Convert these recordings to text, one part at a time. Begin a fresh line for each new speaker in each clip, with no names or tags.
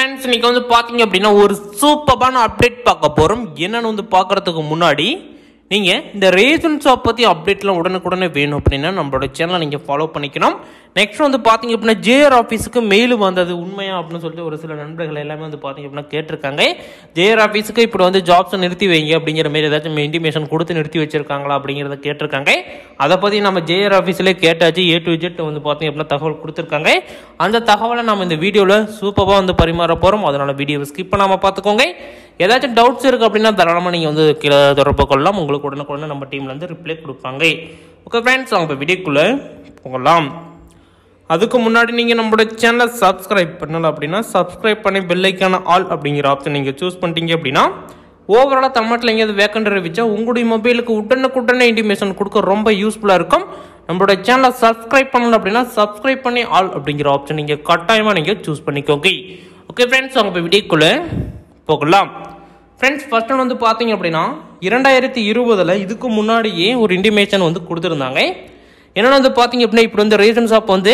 friends இன்னைக்கு வந்து பார்த்தீங்க அப்படின்னா ஒரு சூப்பரான அப்டேட் பார்க்க போகிறோம் என்னன்னு வந்து பார்க்கறதுக்கு முன்னாடி நீங்கள் இந்த ரேஷன் ஷாப் பற்றி அப்டேட்லாம் உடனுக்குடனே வேணும் அப்படின்னா நம்மளோட சேனலை நீங்கள் ஃபாலோ பண்ணிக்கணும் நெக்ஸ்ட் வந்து பார்த்தீங்க அப்படின்னா ஜேஆர் ஆஃபீஸுக்கு மெயில் வந்தது உண்மையா அப்படின்னு சொல்லிட்டு ஒரு சில நண்பர்கள் எல்லாமே வந்து பார்த்தீங்க அப்படின்னா கேட்டிருக்காங்க ஜேஆர் ஆஃபீஸுக்கு இப்படி வந்து ஜாப்ஸை நிறுத்தி வைங்க அப்படிங்கிற மாதிரி ஏதாச்சும் இன்டிமேஷன் கொடுத்து நிறுத்தி வச்சிருக்காங்களா அப்படிங்கிறத கேட்டிருக்காங்க அதை பற்றி நம்ம ஜேஆர் ஆஃபீஸ்லேயே கேட்டாச்சு ஏ டு ஜெட் வந்து பார்த்தீங்க அப்படின்னா தகவல் கொடுத்துருக்காங்க அந்த தகவலை நம்ம இந்த வீடியோவில் சூப்பராக வந்து பரிமாற போகிறோம் அதனால் வீடியோவை ஸ்கிப் பண்ணாமல் பார்த்துக்கோங்க ஏதாச்சும் டவுட்ஸ் இருக்குது அப்படின்னா தாராளமாக நீங்கள் வந்து கீழே தொடர்பு கொள்ளலாம் உங்களுக்கு உடனுக்குடனே நம்ம டீம்லேருந்து ரிப்ளை கொடுப்பாங்க ஓகே ஃப்ரெண்ட்ஸ் அவங்க இப்போ வீடியோக்குள்ளே போகலாம் அதுக்கு முன்னாடி நீங்கள் நம்மளோட சேனலை சப்ஸ்கிரைப் பண்ணல அப்படின்னா சப்ஸ்கிரைப் பண்ணி பெல்லைக்கான ஆல் அப்படிங்கிற ஆப்ஷன் நீங்கள் சூஸ் பண்ணிட்டீங்க அப்படின்னா ஓவராலாக தமிழ்நாட்டில் எங்கேயாவது வேக்கண்ட் அறிவிச்சா உங்களுடைய மொபைலுக்கு உடனுக்குடனே இன்டிமேஷன் கொடுக்க ரொம்ப யூஸ்ஃபுல்லாக இருக்கும் நம்மளோட சேனலை சப்ஸ்கிரைப் பண்ணல அப்படின்னா சப்ஸ்கிரைப் பண்ணி ஆல் அப்படிங்கிற ஆப்ஷன் நீங்கள் கட்டாயமாக நீங்கள் சூஸ் பண்ணிக்கோங்க ஓகே ஃப்ரெண்ட்ஸ் அவங்க இப்போ வீடியோக்குள்ளே போகலாம் ஃப்ரெண்ட்ஸ் ஃபர்ஸ்ட் ஒன் வந்து பார்த்தீங்க அப்படின்னா இரண்டாயிரத்தி இருபதில் இதுக்கு முன்னாடியே ஒரு இன்டிமேஷன் வந்து கொடுத்துருந்தாங்க என்னென்னா வந்து பார்த்தீங்க அப்படின்னா இப்போ வந்து ரேஷன் ஷாப் வந்து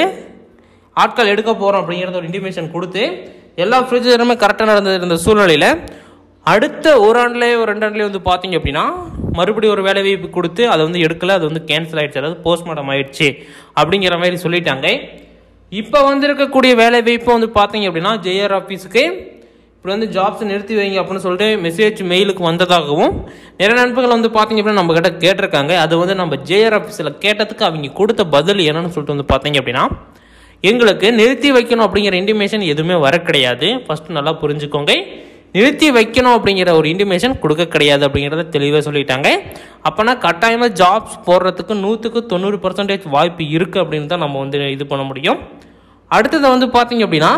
ஆட்கள் எடுக்க போகிறோம் அப்படிங்கிறத ஒரு இன்டிமேஷன் கொடுத்து எல்லா ப்ரொசீஜருமே கரெக்டாக நடந்த இருந்த சூழ்நிலையில் அடுத்த ஒரு ஆண்டுலேயே ஒரு ரெண்டு ஆண்டுலேயே வந்து பார்த்தீங்க அப்படின்னா மறுபடியும் ஒரு வேலை வாய்ப்பு கொடுத்து அதை வந்து எடுக்கல அது வந்து கேன்சல் ஆயிடுச்சு அதாவது போஸ்ட்மார்ட்டம் ஆயிடுச்சு அப்படிங்கிற மாதிரி சொல்லிட்டாங்க இப்போ வந்திருக்கக்கூடிய வேலை வாய்ப்பு வந்து பார்த்தீங்க அப்படின்னா ஜேஆர் ஆஃபீஸுக்கு இப்படி வந்து ஜாப்ஸ் நிறுத்தி வைங்க அப்படின்னு சொல்லிட்டு மெசேஜ் மெயிலுக்கு வந்ததாகவும் நிறைய நண்பர்கள் வந்து பார்த்தீங்க அப்படின்னா நம்ம கிட்ட கேட்டிருக்காங்க அது வந்து நம்ம ஜேஆர் ஆஃபீஸில் கேட்டதுக்கு அவங்க கொடுத்த பதில் என்னன்னு சொல்லிட்டு வந்து பார்த்தீங்க அப்படின்னா எங்களுக்கு நிறுத்தி வைக்கணும் அப்படிங்கிற இன்டிமேஷன் எதுவுமே வர கிடையாது ஃபர்ஸ்ட் நல்லா புரிஞ்சுக்கோங்க நிறுத்தி வைக்கணும் அப்படிங்கிற ஒரு இன்டிமேஷன் கொடுக்க கிடையாது அப்படிங்கிறத தெளிவாக சொல்லிட்டாங்க அப்போனா கட்டாயமாக ஜாப்ஸ் போடுறதுக்கு நூற்றுக்கு தொண்ணூறு பர்சன்டேஜ் வாய்ப்பு இருக்குது அப்படின்னு தான் நம்ம வந்து இது பண்ண முடியும் அடுத்தது வந்து பார்த்தீங்க அப்படின்னா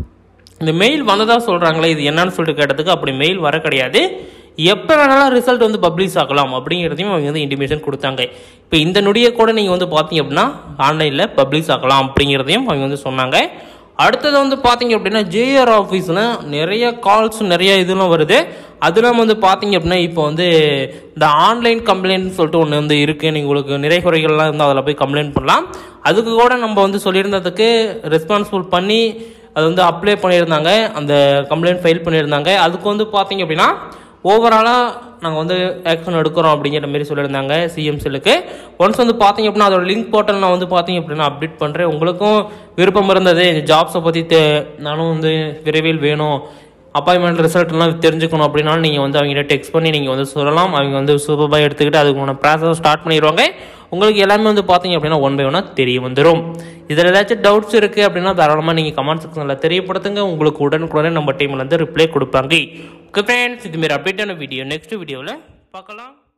இந்த மெயில் வந்ததாக சொல்கிறாங்களே இது என்னன்னு சொல்லிட்டு கேட்டதுக்கு அப்படி மெயில் வர கிடையாது எப்போ வேணாலும் ரிசல்ட் வந்து பப்ளிஷ் ஆகலாம் அப்படிங்கிறதையும் அவங்க வந்து இன்டிமேஷன் கொடுத்தாங்க இப்போ இந்த நொடியை கூட நீங்கள் வந்து பார்த்தீங்க அப்படின்னா ஆன்லைனில் பப்ளிஷ் ஆகலாம் அப்படிங்கிறதையும் அவங்க வந்து சொன்னாங்க அடுத்தது வந்து பார்த்தீங்க அப்படின்னா ஜேஆர் ஆஃபீஸில் நிறைய கால்ஸ் நிறைய இதெல்லாம் வருது அதெல்லாம் வந்து பார்த்தீங்க அப்படின்னா இப்போ வந்து இந்த ஆன்லைன் கம்ப்ளைண்ட் சொல்லிட்டு ஒன்று வந்து இருக்குது நீங்கள் உங்களுக்கு நிறை குறைகள்லாம் இருந்தால் அதில் போய் கம்ப்ளைண்ட் பண்ணலாம் அதுக்கு கூட நம்ம வந்து சொல்லியிருந்ததுக்கு ரெஸ்பான்சிபிள் பண்ணி அது வந்து அப்ளை பண்ணியிருந்தாங்க அந்த கம்ப்ளைண்ட் ஃபைல் பண்ணியிருந்தாங்க அதுக்கு வந்து பார்த்தீங்க அப்படின்னா ஓவராலாக நாங்கள் வந்து ஆக்ஷன் எடுக்கிறோம் அப்படிங்கிற மாதிரி சொல்லியிருந்தாங்க சிஎம்சிலுக்கு ஒன்ஸ் வந்து பார்த்தீங்க அப்படின்னா அதோட லிங்க் போர்ட்டல் நான் வந்து பார்த்தீங்க அப்படின்னா அப்டேட் பண்ணுறேன் உங்களுக்கும் விருப்பம் இருந்தது இந்த ஜாப்ஸை பற்றி தெ நானும் வந்து விரைவில் வேணும் அப்பாயின்மெண்ட் ரிசல்ட்லாம் தெரிஞ்சுக்கணும் அப்படின்னாலும் நீங்கள் வந்து அவங்ககிட்ட டெக்ஸ்ட் பண்ணி நீங்கள் வந்து சொல்லலாம் அவங்க வந்து சூப்பராக எடுத்துக்கிட்டு அதுக்கான ப்ராசஸ் ஸ்டார்ட் பண்ணிடுவாங்க உங்களுக்கு எல்லாமே வந்து பார்த்தீங்க அப்படின்னா ஒன் பை ஒன்னாக தெரிய வந்துடும் இதில் ஏதாச்சும் டவுட்ஸ் இருக்குது அப்படின்னா தாராளமாக நீங்கள் கமெண்ட் செக்ஷனில் தெரியப்படுத்துங்க உங்களுக்கு உடனுக்குடனே நம்ம டீம்லேருந்து ரிப்ளை கொடுப்பாங்க ஓகே ஃப்ரெண்ட்ஸ் இதுமாரி அப்டேட்டான வீடியோ நெக்ஸ்ட் வீடியோவில் பார்க்கலாம்